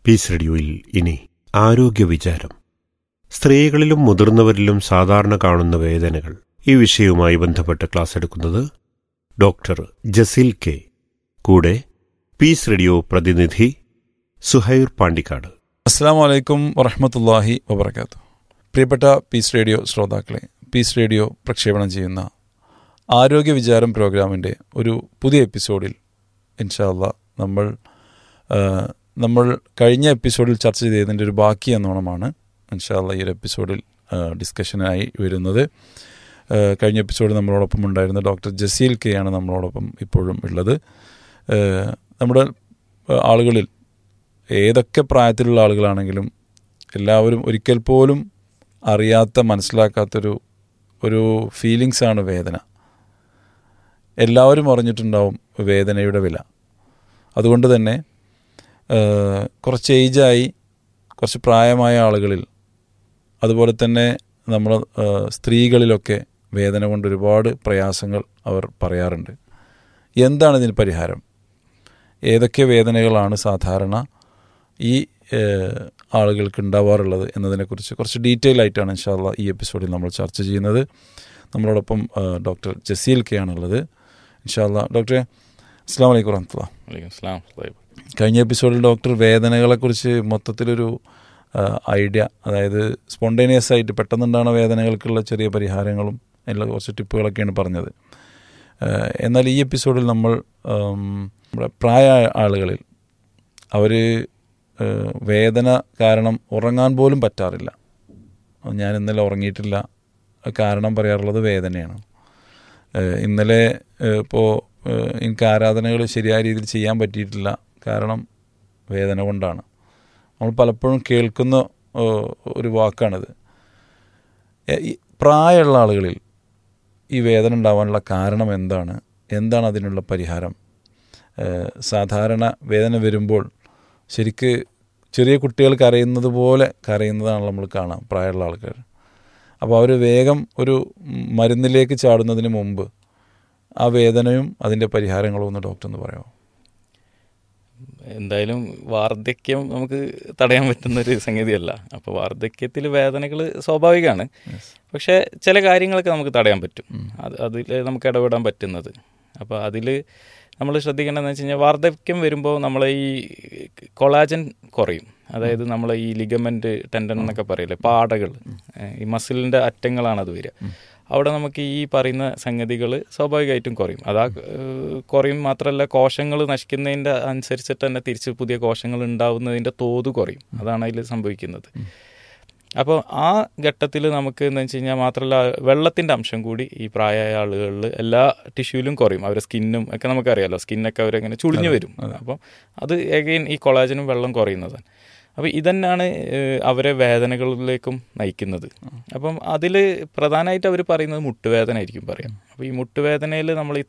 piece റേഡിയോയിൽ ഇനി ആരോഗ്യ വിചാരം സ്ത്രീകളിലും മുതിർന്നവരിലും സാധാരണ കാണുന്ന വേദനകൾ ഈ വിഷയവുമായി ബന്ധപ്പെട്ട് ക്ലാസ് എടുക്കുന്നത് ഡോക്ടർ ജസീൽ കെ കൂടെ പീസ് റേഡിയോ പ്രതിനിധി സുഹൈർ പാണ്ടിക്കാട് അസ്സാം വലൈക്കും വറഹമത്തല്ലാഹി വബർക്കാത്തു പ്രിയപ്പെട്ട പീസ് റേഡിയോ ശ്രോതാക്കളെ പീസ് റേഡിയോ പ്രക്ഷേപണം ചെയ്യുന്ന ആരോഗ്യ വിചാരം പ്രോഗ്രാമിൻ്റെ ഒരു പുതിയ എപ്പിസോഡിൽ ഇൻഷാല്ല നമ്മൾ ആ, നമ്മൾ കഴിഞ്ഞ എപ്പിസോഡിൽ ചർച്ച ചെയ്തതിൻ്റെ ഒരു ബാക്കി എന്നോണമാണ് ഇൻഷാല്ല ഈ ഒരു എപ്പിസോഡിൽ ആ, ഡിസ്കഷനായി വരുന്നത് ആ, കഴിഞ്ഞ എപ്പിസോഡിൽ നമ്മളോടൊപ്പം ഉണ്ടായിരുന്ന ഡോക്ടർ ജസീൽ കെ ആണ് നമ്മളോടൊപ്പം ഇപ്പോഴും ഉള്ളത് ആ, നമ്മുടെ ആ, ആളുകളിൽ ഏതൊക്കെ പ്രായത്തിലുള്ള ആളുകളാണെങ്കിലും എല്ലാവരും ഒരിക്കൽ പോലും അറിയാത്ത മനസ്സിലാക്കാത്തൊരു ഒരു ഫീലിങ്സ് ആണ് വേദന എല്ലാവരും അറിഞ്ഞിട്ടുണ്ടാവും വേദനയുടെ വില അതുകൊണ്ട് തന്നെ ആ, കുറച്ച് ഏജായി കുറച്ച് പ്രായമായ ആളുകളിൽ അതുപോലെ തന്നെ നമ്മൾ സ്ത്രീകളിലൊക്കെ വേദന കൊണ്ട് ഒരുപാട് പ്രയാസങ്ങൾ അവർ പറയാറുണ്ട് എന്താണ് ഇതിന് പരിഹാരം ഏതൊക്കെ വേദനകളാണ് സാധാരണ ഈ ഏഹ്, ആളുകൾക്ക് ഉണ്ടാവാറുള്ളത് എന്നതിനെക്കുറിച്ച് കുറച്ച് ഡീറ്റെയിൽ ആയിട്ടാണ് ഇൻഷാല്ല ഈ എപ്പിസോഡിൽ നമ്മൾ ചർച്ച ചെയ്യുന്നത് നമ്മളോടൊപ്പം ഏഹ്, ഡോക്ടർ ജസീൽ കെ ആണുള്ളത് ഇൻഷാല്ല ഡോക്ടറെ അസ്സാം വലൈക്കും വറഹമത്തുള്ള വലൈക്കും സ്ലാം കഴിഞ്ഞ എപ്പിസോഡിൽ ഡോക്ടർ വേദനകളെക്കുറിച്ച് മൊത്തത്തിലൊരു ഏഹ്, ഐഡിയ അതായത് സ്പോണ്ടേനിയസ് ആയിട്ട് പെട്ടെന്നുണ്ടാകുന്ന വേദനകൾക്കുള്ള ചെറിയ പരിഹാരങ്ങളും എല്ലാ കുറച്ച് ടിപ്പുകളൊക്കെയാണ് പറഞ്ഞത് ഏഹ്, എന്നാൽ ഈ എപ്പിസോഡിൽ നമ്മൾ ഉം, നമ്മുടെ പ്രായ ആളുകളിൽ അവർ വേദന കാരണം ഉറങ്ങാൻ പോലും പറ്റാറില്ല ഞാൻ ഇന്നലെ ഉറങ്ങിയിട്ടില്ല കാരണം പറയാറുള്ളത് വേദനയാണ് ഏഹ്, ഇന്നലെ ഇപ്പോൾ എനിക്ക് ആരാധനകൾ ശരിയായ രീതിയിൽ ചെയ്യാൻ പറ്റിയിട്ടില്ല കാരണം വേദന കൊണ്ടാണ് നമ്മൾ പലപ്പോഴും കേൾക്കുന്ന ഏഹ്, ഒരു വാക്കാണിത് എ- ഈ പ്രായമുള്ള ആളുകളിൽ ഈ വേദന ഉണ്ടാവാനുള്ള കാരണം എന്താണ് എന്താണ് അതിനുള്ള പരിഹാരം ഏഹ് സാധാരണ വേദന വരുമ്പോൾ ശരിക്ക് ചെറിയ കുട്ടികൾ കരയുന്നത് പോലെ കരയുന്നതാണ് നമ്മൾ കാണാം പ്രായമുള്ള ആൾക്കാർ അപ്പോൾ അവർ വേഗം ഒരു മരുന്നിലേക്ക് ചാടുന്നതിന് മുമ്പ് ആ വേദനയും അതിൻ്റെ പരിഹാരങ്ങളും ഒന്ന് ഡോക്ടർ ഒന്ന് പറയാമോ എന്തായാലും വാർദ്ധക്യം നമുക്ക് തടയാൻ പറ്റുന്ന ഒരു സംഗതിയല്ല അപ്പോൾ വാർദ്ധക്യത്തിൽ വേദനകൾ സ്വാഭാവികമാണ് പക്ഷേ ചില കാര്യങ്ങളൊക്കെ നമുക്ക് തടയാൻ പറ്റും അത് അതിൽ നമുക്ക് ഇടപെടാൻ പറ്റുന്നത് അപ്പോൾ അതിൽ നമ്മൾ ശ്രദ്ധിക്കേണ്ടതെന്ന് വെച്ച് കഴിഞ്ഞാൽ വാർദ്ധക്യം വരുമ്പോൾ നമ്മളെ ഈ കൊളാജൻ കുറയും അതായത് നമ്മളെ ഈ ലിഗമെന്റ് ടെൻഡൻ എന്നൊക്കെ പറയില്ലേ പാടകൾ ഏഹ് ഈ മസിലിന്റെ അറ്റങ്ങളാണ് അത് വരിക അവിടെ നമുക്ക് ഈ പറയുന്ന സംഗതികൾ സ്വാഭാവികമായിട്ടും കുറയും അതാ ഏഹ് കുറയും മാത്രമല്ല കോശങ്ങൾ നശിക്കുന്നതിൻ്റെ അനുസരിച്ചിട്ട് തന്നെ തിരിച്ച് പുതിയ കോശങ്ങൾ ഉണ്ടാവുന്നതിൻ്റെ തോത് കുറയും അതാണ് അതിൽ സംഭവിക്കുന്നത് അപ്പോൾ ആ ഘട്ടത്തിൽ നമുക്ക് എന്ന് വെച്ച് കഴിഞ്ഞാൽ മാത്രമല്ല വെള്ളത്തിൻ്റെ അംശം കൂടി ഈ പ്രായമായ ആളുകളിൽ എല്ലാ ടിഷ്യൂലും കുറയും അവരുടെ സ്കിന്നും ഒക്കെ നമുക്കറിയാലോ സ്കിന്നൊക്കെ അവരങ്ങനെ ചുളിഞ്ഞു വരും അപ്പം അത് എഗെയിൻ ഈ കൊളാജനും വെള്ളം കുറയുന്നതാണ് അപ്പോൾ ഇതന്നെയാണ് ഏഹ്, അവരെ വേദനകളിലേക്കും നയിക്കുന്നത് അപ്പം അതിൽ പ്രധാനമായിട്ട് അവർ പറയുന്നത് മുട്ടുവേദന ആയിരിക്കും പറയാം അപ്പോൾ ഈ മുട്ടുവേദനയിൽ നമ്മൾ ഈ